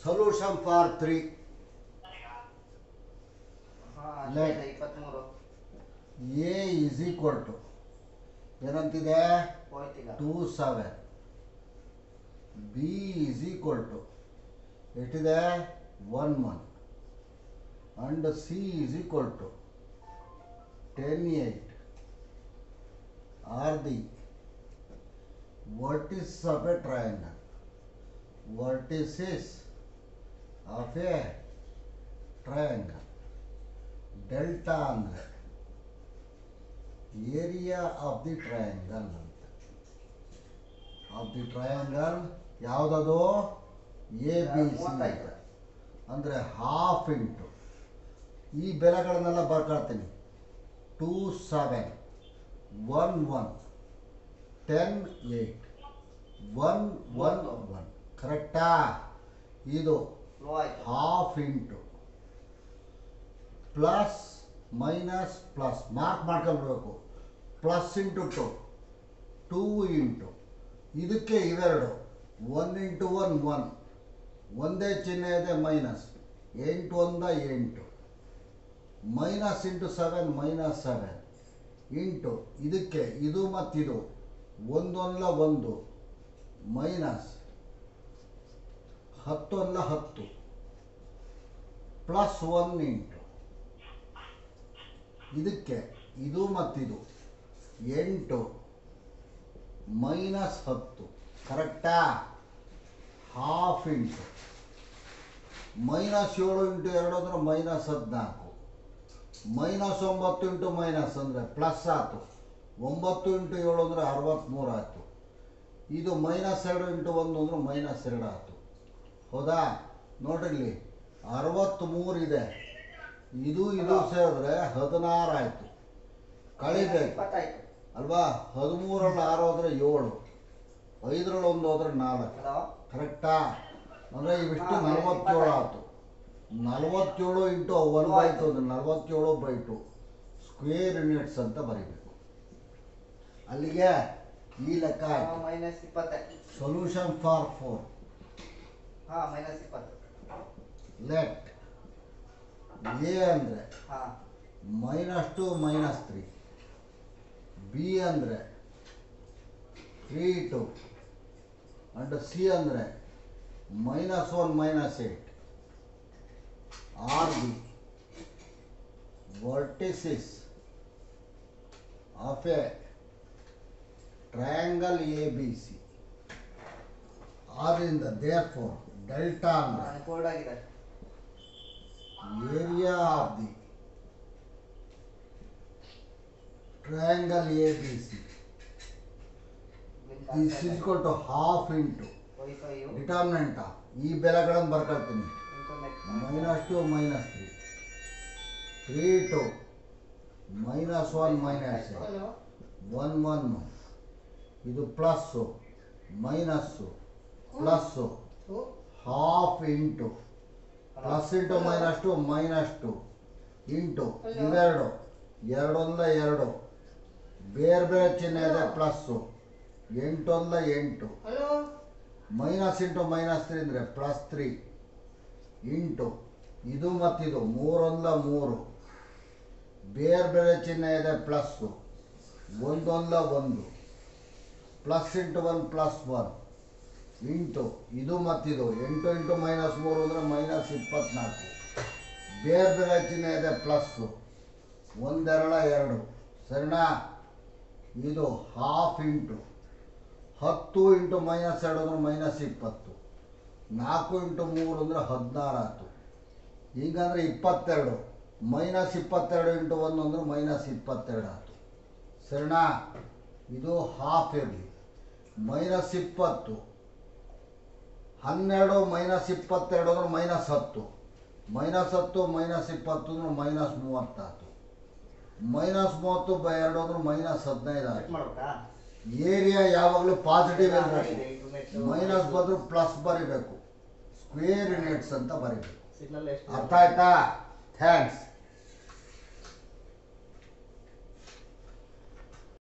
Solution for three ಹಾ Let. ಅಷ್ಟೇ ಇಪ್ಪತ್ಮೂರು ಎ ಇಸ್ ಈಕ್ವಲ್ ಟು ಏನಂತಿದೆ ಹೋಯ್ತೀಗ two seven B is equal to ಎಷ್ಟಿದೆ one one and C is equal to ten eight are the vertices of a triangle vertices of a triangle delta ಅಂದರೆ area of the triangle ಅಂತ of the triangle ಯಾವುದದು A B C ಮೂವತ್ತೈದು. ಅಂದರೆ half into ಈ ಬೆಲೆಗಳನ್ನೆಲ್ಲ ಬರ್ಕೊಳ್ತೀನಿ two seven one one ten eight one one one ಕರೆಕ್ಟಾ ಇದು ಲೋ ಆಯ್ತು half into plus minus plus mark ಮಾಡ್ಕೊಂಡ್ಬಿಡ್ಬೇಕು plus into two two into ಇದಕ್ಕೆ ಇವೆರಡು ಒನ್ ಇಂಟು ಒನ್ ಒನ್ ಒಂದೇ ಚಿಹ್ನೆ ಇದೆ ಮೈನಸ್ ಎಂಟು ಒಂದ ಎಂಟು minus into seven minus seven into ಇದಕ್ಕೆ ಇದು ಮತ್ತಿದು ಒಂದೊಂದಲ ಒಂದು ಮೈನಸ್ ಹತ್ತೊಂದಲ ಹತ್ತು ಪ್ಲಸ್ ಒನ್ ಇಂಟು ಇದಕ್ಕೆ ಇದು ಮತ್ತಿದು ಎಂಟು ಮೈನಸ್ ಹತ್ತು ಕರೆಕ್ಟಾ ಹಾಫ್ ಇಂಟು ಮೈನಸ್ ಏಳು ಇಂಟು ಎರಡು ಅಂದರೆ ಮೈನಸ್ ಹದಿನಾಲ್ಕು ಮೈನಸ್ ಒಂಬತ್ತು ಇಂಟು ಮೈನಸ್ ಅಂದರೆ ಪ್ಲಸ್ ಆಯಿತು ಒಂಬತ್ತು ಇಂಟು ಏಳು ಅಂದರೆ ಅರವತ್ತ್ಮೂರು ಆಯಿತು ಇದು ಮೈನಸ್ ಎರಡು ಇಂಟು ಒಂದು ಅಂದರೆ ಮೈನಸ್ ಎರಡು ಆಯಿತು ಹೌದಾ ನೋಡ್ರಿ ಅರವತ್ತ್ಮೂರು ಇದೆ ಇದು ಇದು ಸೇರಿದ್ರೆ ಹದಿನಾರು ಆಯಿತು ಕಳಿಬೇಕು ಇಪ್ಪತ್ತಾಯ್ತು ಅಲ್ವಾ ಹದಿಮೂರಲ್ಲಿ ಆರು ಹೋದ್ರೆ ಏಳು ಐದರಲ್ಲಿ ಒಂದು ಹೋದ್ರೆ ನಾಲ್ಕು ಹಲೋ ಕರೆಕ್ಟಾ ಅಂದರೆ ಇವಿಷ್ಟು ಹಾ, ನಲವತ್ತೇಳು ಇಪ್ಪತ್ತಾಯ್ತು. ಆಯ್ತು ನಲವತ್ತೇಳು ಇಂಟು ಒನ್ ಬೈ ಟು ಅಂದ್ರೆ ನಲವತ್ತೇಳು ಬೈ ಟು ಸ್ಕ್ವೇರ್ ಯೂನಿಟ್ಸ್ ಅಂತ ಬರೀಬೇಕು ಅಲ್ಲಿಗೆ ಈ ಲೆಕ್ಕ ಆಯ್ತು ಮೈನಸ್ ಇಪ್ಪತ್ತೈದು ಸೊಲ್ಯೂಷನ್ ಫಾರ್ ಫೋರ್ ಹಾ ಮೈನಸ್ ಇಪ್ಪತ್ತು ಲೆಟ್ ಎ ಅಂದರೆ ಹಾ minus two minus three B ಅಂದರೆ ತ್ರೀ ಟು ಅಂಡ್ ಸಿ ಅಂದರೆ minus one minus eight are B vertices of a triangle A B C ಆದ್ರಿಂದ ದೇರ್ ಫೋರ್ ಡೆಲ್ಟಾ ಅಂದರೆ called ಆಗಿದೆ area of the triangle ABC. This is equal to half into wifi determinant of ಈ ಬೆಲೆಗಳನ್ನು ಬರ್ಕೊಳ್ತೀನಿ internet minus two minus three three two minus one minus one one ಇದು plus minus plus half into plus into minus two minus two into ಇವೆರಡು ಎರಡೊಂದ ಎರಡು ಬೇರೆ ಬೇರೆ ಚಿಹ್ನೆ ಇದೆ ಪ್ಲಸ್ಸು ಎಂಟೊಂದ ಎಂಟು hello minus into minus three ಅಂದರೆ ಪ್ಲಸ್ ತ್ರೀ ಇಂಟು ಇದು ಮತ್ತಿದು ಮೂರೊಂದ ಮೂರು ಬೇರೆ ಬೇರೆ ಚಿಹ್ನೆ ಇದೆ ಪ್ಲಸ್ಸು ಒಂದೊಂದ ಒಂದು plus into one plus one into ಇದು ಮತ್ತಿದು ಎಂಟು ಇಂಟು ಮೈನಸ್ ಮೂರು ಅಂದರೆ ಮೈನಸ್ ಇಪ್ಪತ್ನಾಲ್ಕು ಬೇರೆ ಬೇರೆ ಚಿಹ್ನೆ ಇದೆ ಪ್ಲಸ್ಸು ಒಂದೆರಡ ಎರಡು ಸರಿನಾ ಇದು ಹಾಫ್ ಇಂಟು ಹತ್ತು ಇಂಟು ಮೈನಸ್ ಎರಡು ಅಂದರೆ ಮೈನಸ್ ಇಪ್ಪತ್ತು ನಾಲ್ಕು ಇಂಟು ಮೂರು ಅಂದರೆ ಹದಿನಾರು ಆಯಿತು ಹೀಗಂದ್ರೆ ಇಪ್ಪತ್ತೆರಡು ಮೈನಸ್ ಇಪ್ಪತ್ತೆರಡು ಇಂಟು ಒಂದು ಅಂದರೆ ಮೈನಸ್ ಇಪ್ಪತ್ತೆರಡು ಆಯಿತು ಸರಿನಾ ಇದು ಹಾಫ್ ಇರಲಿ ಮೈನಸ್ ಇಪ್ಪತ್ತು ಹನ್ನೆರಡು ಮೈನಸ್ ಇಪ್ಪತ್ತೆರಡು ಅಂದ್ರೆ ಮೈನಸ್ ಹತ್ತು ಮೈನಸ್ ಹತ್ತು ಮೈನಸ್ ಇಪ್ಪತ್ತು ಅಂದ್ರೆ ಮೈನಸ್ ಮೂವತ್ತಾಯ್ತು ಮೈನಸ್ ಮೂವತ್ತು ಬೈ ಎರಡು ಅಂದ್ರೆ ಮೈನಸ್ ಹದಿನೈದು ಕಟ್ ಆಯ್ತು ಮಾಡ್ಬೇಕಾ ಏರಿಯಾ ಯಾವಾಗಲೂ ಪಾಸಿಟಿವ್ ಇದೆ, ಇರಬೇಕು internet. ಮೈನಸ್ ಬಂದರೂ ಪ್ಲಸ್ ಬರಿಬೇಕು ಸ್ಕ್ವೇರ್ ಯೂನಿಟ್ಸ್ ಅಂತ ಬರಿಬೇಕು ಸಿಗ್ನಲ್ ಎಷ್ಟು ಅರ್ಥ ಆಯ್ತಾ ಥ್ಯಾಂಕ್ಸ್